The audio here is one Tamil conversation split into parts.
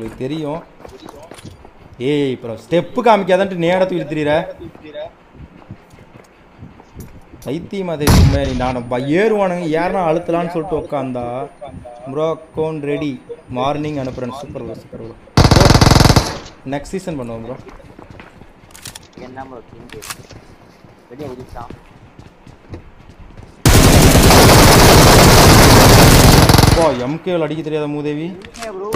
எங்களுக்கு தெரியும் ஏய் இப்போ ஸ்டெப்பு காமிக்காதான்ட்டு நேட தூக்கி திரியிற பைத்தியம் அதே சும்மா நீ நான் ப- ஏறுவானுங்க ஏறினா அழுத்தலான்னு சொல்லிட்டு உட்காந்தா ப்ரோ அக்கௌண்ட் ரெடி மார்னிங் அனுப்புகிறேன் super bro super bro next season பண்ணுவோம் ப்ரோ என்ன ப்ரோ கிங் வெளியே குதிச்சான் அப்பா எம்கேவில் அடிக்க தெரியாத மூதேவி ப்ரோ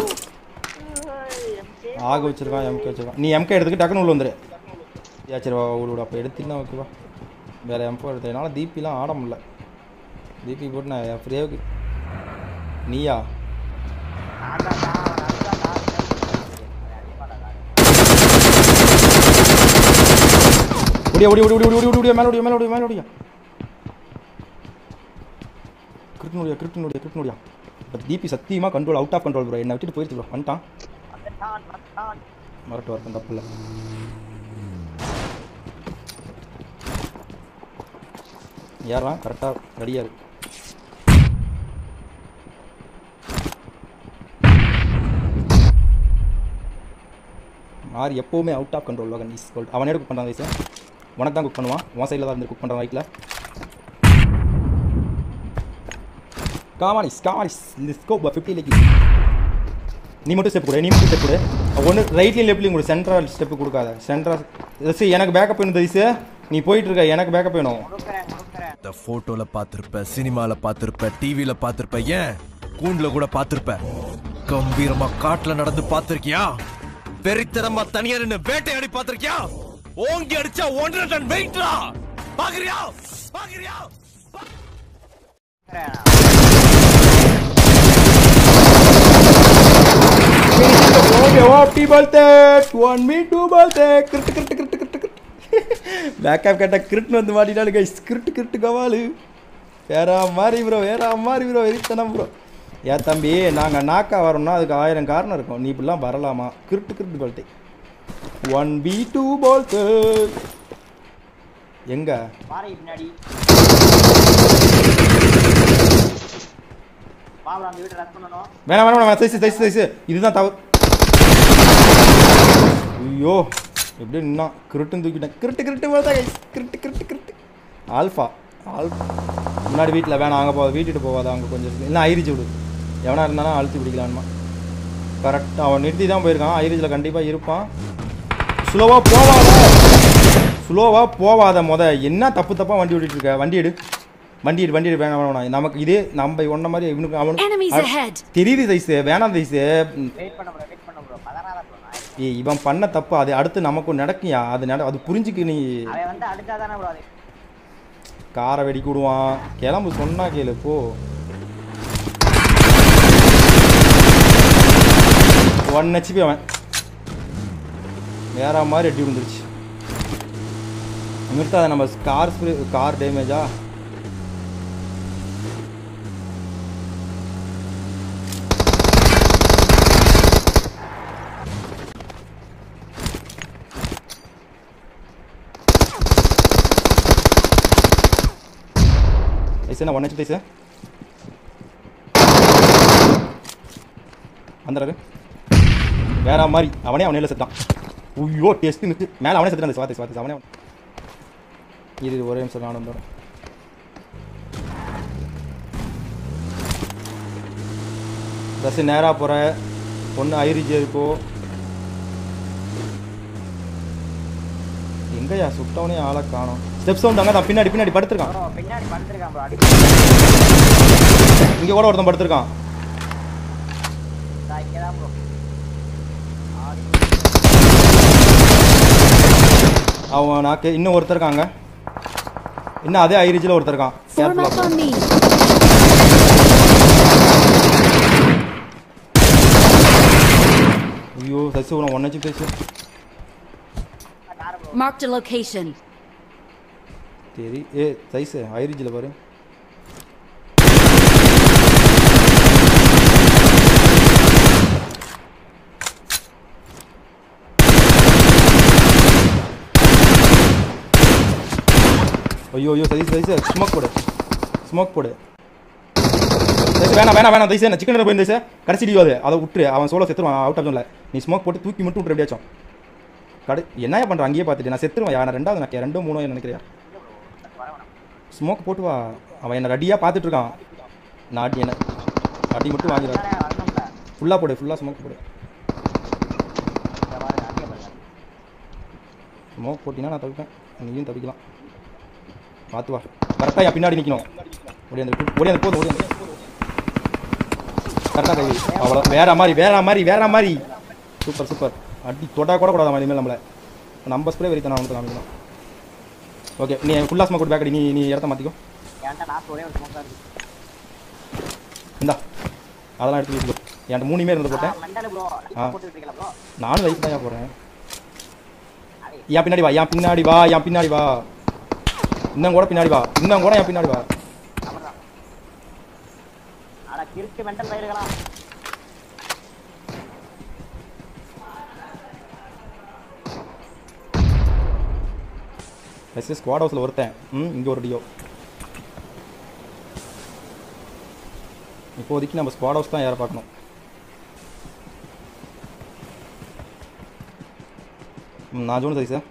ஆக வச்சிருக்கான் எம்கே வச்சிருக்கான் நீ எம்கே எடுத்துக்கு டக்குனு உள்ள வந்துரு யா சரி வா விடு விடு அப்போ எடுத்தீங்கன்னா ஓகேவா வேறு எம்போ எடுத்து என்னால் தீபிலாம் ஆட முடியல தீபி போட்டு நான் என் ஃப்ரீயாவுக்கு நீயா ஒடியா ஒடியா ஒடியா ஒடியா ஒடியா ஒடியா மேலே ஒடியா மேலே ஒடியா மேலே ஒடியா கிரிக்கெட் நோடியா கிரிக்கெட் நோடியா கிரிக்கெட் நோடியா இப்போ தீபி சத்தியமாக control out of control bro என்னை விட்டுட்டு போயிடுச்சு ப்ரோ வந்துட்டான் வந்துட்டான் வந்துட்டான் மரட்டு வரட்டும் தப்பு இல்லை யாரா கரெக்டாக ரெடியாக இருக்கு மாறி எப்போவுமே out of control Logan is gold அவனே குக் பண்ணுறான் வயசு உனக்கு தான் குக் பண்ணுவான் உன் சைடில் தான் இருந்து குக் பண்ணுறான் ரைட்டில் காமானிஸ் காமானிஸ் லிஸ்கோ ஃபிஃப்டி லேக்கி நீ மட்டும் ஸ்டெப் கொடு நீ மட்டும் ஸ்டெப் கொடு ஒன்று ரைட்லையும் லெஃப்ட்லையும் கொடு சென்ட்ரல் ஸ்டெப்பு கொடுக்காத சென்ட்ரல் ரசி எனக்கு பேக்கப் வேணும் தயசு நீ போயிட்டு இருக்க எனக்கு பேக்கப் வேணும் கொடுக்குறேன் கொடுக்குறேன் இந்த போட்டோல பாத்திருப்ப சினிமால பாத்திருப்ப டிவில பாத்திருப்ப ஏன் கூண்டுல கூட பாத்திருப்ப கம்பீரமா காட்டுல நடந்து பாத்திருக்கியா வெறித்தனமா தனியா நின்னு வேட்டையாடி பாத்திருக்கியா ஓங்கி அடிச்சா ஒன்றரை டன் வெயிட்ரா பாக்குறியா பாக்குறியா ஓகே பால்தே ஒன் மீ டூ பால்தே கிரிட்டு கிரிட்டு கிரிட்டு கிரிட்டு கிரிட்டு பேக்கப் கேட்டால் கிரிட்டுன்னு வந்து மாட்டினாலும் கைஸ் கிரிட்டு கிரிட்டு கவாலு வேற மாதிரி ப்ரோ வேற மாதிரி ப்ரோ வெறித்தனம் ப்ரோ ஏன் தம்பி நாங்கள் நாக்கா வரோம்னா அதுக்கு ஆயிரம் காரணம் இருக்கும் நீ இப்படிலாம் வரலாமா கிரிட்டு கிரிட்டு பால்தே ஒன் பி டூ பால்தே எங்க பாறை பின்னாடி பாபு அந்த வீட்டை ரன் பண்ணணும் வேணாம் வேணாம் வேணாம் சைஸ் சைஸ் சைஸ் இதுதான் தவறு ஐயோ எப்படியே நின்னா கிருட்டுன்னு தூக்கிட்டேன் கிருட்டு கிருட்டு போதா கைஸ் கிருட்டு கிருட்டு கிருட்டு ஆல்ஃபா ஆல்ஃபா முன்னாடி வீட்டில் வேணாம் அங்கே போகாத வீட்டுட்டு போகாத அங்கே கொஞ்சம் இருக்கு இல்லை ஐரிச்சு விடு எவனா இருந்தாலும் அழுத்தி பிடிக்கலான்மா கரெக்டாக அவன் நிறுத்தி தான் போயிருக்கான் ஐரிச்சில் கண்டிப்பாக இருப்பான் ஸ்லோவாக போவாத ஸ்லோவாக போவாத முத என்ன தப்பு தப்பாக வண்டி ஓட்டிட்டு இருக்க வண்டி எடு வண்டி எடு வண்டி எடு வேணாம் வேணாம் நமக்கு இதே நம்ம ஒன்ன மாதிரி இவனுக்கு Enemies அவனுக்கு ahead. தெரியுது சைஸு வேணாம் சைஸு வெயிட் பண்ண ப்ரோ வெயிட் பண்ண ப்ரோ பதறாத ப்ரோ ஏய் இவன் பண்ண தப்பு அது அடுத்து நமக்கு நடக்கும்யா அது நட அது புரிஞ்சுக்கு நீ அவன் வந்து அடிச்சா தானே ப்ரோ அது காரை வெடிக்க விடுவான் கிளம்பு சொன்னா கேளு போ ஒன் ஹெச்பி அவன் வேற மாதிரி அடி விழுந்துருச்சு நிறுத்தாத நம்ம கார் கார் டேமேஜா ஐசா ஒன் ஹெச் ஐசா வந்துடுறாரு வேற மாதிரி அவனே அவனே செத்தான் ஐயோ டெஸ்ட் நிற்கு மேலே அவனே செத்துட்டான் சுவாத்தி சுவாத்தி அவனே அவன். இது ஒரே நிமிஷம் நானும் வந்துடுறேன் பஸ் நேராக போகிற பொண்ணு ஐரிஜி இருக்கோ எங்கயா சுட்டவனே ஆளை காணோம் ஸ்டெப் சவுண்ட் அங்கே தான் பின்னாடி பின்னாடி படுத்திருக்கான் ப்ரோ பின்னாடி படுத்துருக்கான் ப்ரோ அடி இங்கே கூட ஒருத்தன் படுத்திருக்கான் இங்கே தான் ப்ரோ அவன் நாக்கு இன்னும் ஒருத்தர் இருக்காங்க இன்னும் அதே ஐரிஜில் ஒருத்தர் இருக்கான் Form up Careful-ஆ. on me. ஐயோ சசி உன ஒன்னாச்சு பேசு Marked a location. சரி ஏ சைஸு ஐரிஜில் பாரு ஐயோ ஐயோ சைஸ் சைஸ் ஸ்மோக் போடு ஸ்மோக் போடு தயவுசெய்து வேணாம் வேணாம் வேணாம் தயவுசெய்து நான் சிக்கன் போயிருந்தேன் சார் கடைசி டியோ அது அதை விட்டுரு அவன் சோலோ செத்துருவான் அவுட் ஆஃப் ஜோனில் நீ ஸ்மோக் போட்டு தூக்கி மட்டும் விட்டுரு எப்படியாச்சும் கடை என்ன பண்ணுறேன் அங்கேயே பார்த்துட்டு நான் செத்துருவேன் நான் ரெண்டாவது நான் ரெண்டும் மூணோ நினைக்கிறியா ஸ்மோக் போட்டு வா அவன் என்ன ரெடியாக பார்த்துட்டு இருக்கான் நான் அடி என்ன அடி மட்டும் வாங்கிடுவான் தானே வரணும்ல ஃபுல்லாக போடு ஃபுல்லாக ஸ்மோக் போடு இங்க பாருங்க அடிக்க பாருங்க ஸ்மோக் போட்டினா நான் தவிப்பேன் நீயும் தவிக்கலாம் பார்த்து வா கரெக்டாக என் பின்னாடி நிற்கணும் ஓடியாந்து ஓடியாந்து போதும் ஓடியாந்து கரெக்டாக கை வை. அவ்வளோ வேற மாதிரி வேற மாதிரி வேற மாதிரி சூப்பர் சூப்பர் அடி தொட்டா கூட கூடாது இனிமேல் நம்மளை நம்ம ஸ்ப்ரே வெறித்தனா அவனுக்கு காமிக்கணும் ஓகே நீ ஃபுல்லாக ஸ்மோக் போட்டு பேக்கடி நீ நீ இடத்த மாற்றிக்கோ என்கிட்ட லாஸ்ட் ஒரே ஒரு ஸ்மோக் தான் இருக்கு இந்தா அதெல்லாம் எடுத்து வீட்டுக்கு என்கிட்ட மூணுமே இருந்து போட்டேன் மெண்டல் ப்ரோ ஆ. போட்டு இருக்கீங்களா ப்ரோ நானும் லைஃப் தான் போகிறேன் என் பின்னாடி வா என் பின்னாடி வா என் பின்னாடி வா இன்னும் கூட பின்னாடி வா இன்னும் கூட என் பின்னாடி வா அவ்வளோதான் அட கிறுக்கு மெண்டல் பயிருக்கலாம் எஸ் ஸ்குவாட் ஹவுஸில் ஒருத்தன் ம் இங்கே ஒரு டியோ இப்போதைக்கு நம்ம ஸ்குவாட் ஹவுஸ் தான் ஏற பார்க்கணும் ம், நான் ஜோன் சரி சார்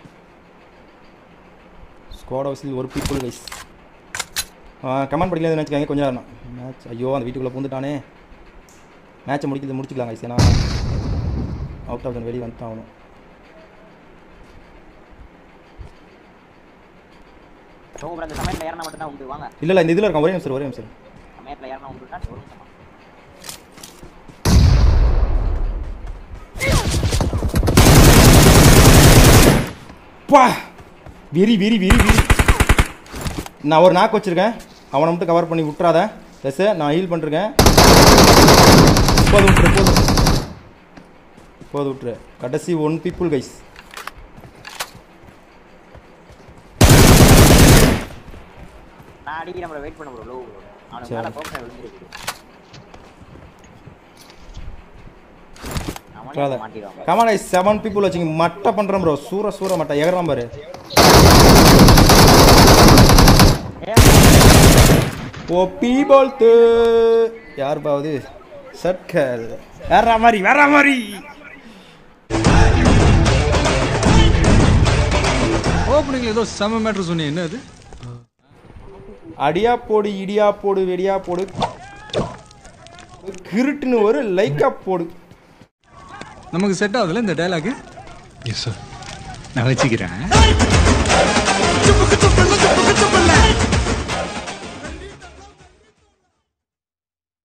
ஸ்குவாட் ஹவுஸில் ஒரு பீப்புள் வைஸ் கமெண்ட் படிக்கல நினச்சிக்காங்க கொஞ்சம் நேரம் மேட்ச் ஐயோ அந்த வீட்டுக்குள்ளே பூந்துட்டானே மேட்ச்சை முடிக்கிறது முடிச்சுக்கலாம் கைஸ் ஏன்னா அவுட் ஆஃப் வெளியே வந்துட்டு ஆகணும் ப்ரோ ப்ரோ இந்த சமயத்தில் ஏறினா மட்டும் தான் உண்டு வாங்க இல்லை இல்லை இந்த இதில் இருக்கான் ஒரே நிமிஷம் ஒரே நிமிஷம் சமயத்தில் ஏறினா உண்டுனா ஒரு நிமிஷம் பா வெரி வெரி வெரி வெரி நான் ஒரு நாக்கு வச்சிருக்கேன் அவனை மட்டும் கவர் பண்ணி விட்றாத எஸ் நான் ஹீல் பண்ணிருக்கேன் போது விட்டுரு போதும் போது விட்டுரு கடைசி ஒன் பீப்புள் கைஸ் நான் அடிக்கிறேன் ப்ரோ வெயிட் பண்ண ப்ரோ லோ அவனுக்கு சரி. மேலே கோப்பை விழுந்துருக்கு அவனே மாட்டிடுவாங்க கமான் கைஸ் செவன் பீப்புள் வச்சுங்க மட்டை பண்ணுறேன் ப்ரோ சூற சூற மட்டை எகறான் பாரு ஓ பீபோல் யார் பாவது சட்கர் வேற மாதிரி வேற மாதிரி ஓப்பனிங்ல ஏதோ செம மேட்ரு சொன்னீங்க என்ன அது அடியா போடு இடியா போடு வெடியா போடு கிருட்டுன்னு ஒரு லைக்கா போடு நமக்கு செட் ஆகுதுல இந்த டைலாக் எஸ் சார் நான் வச்சுக்கிறேன்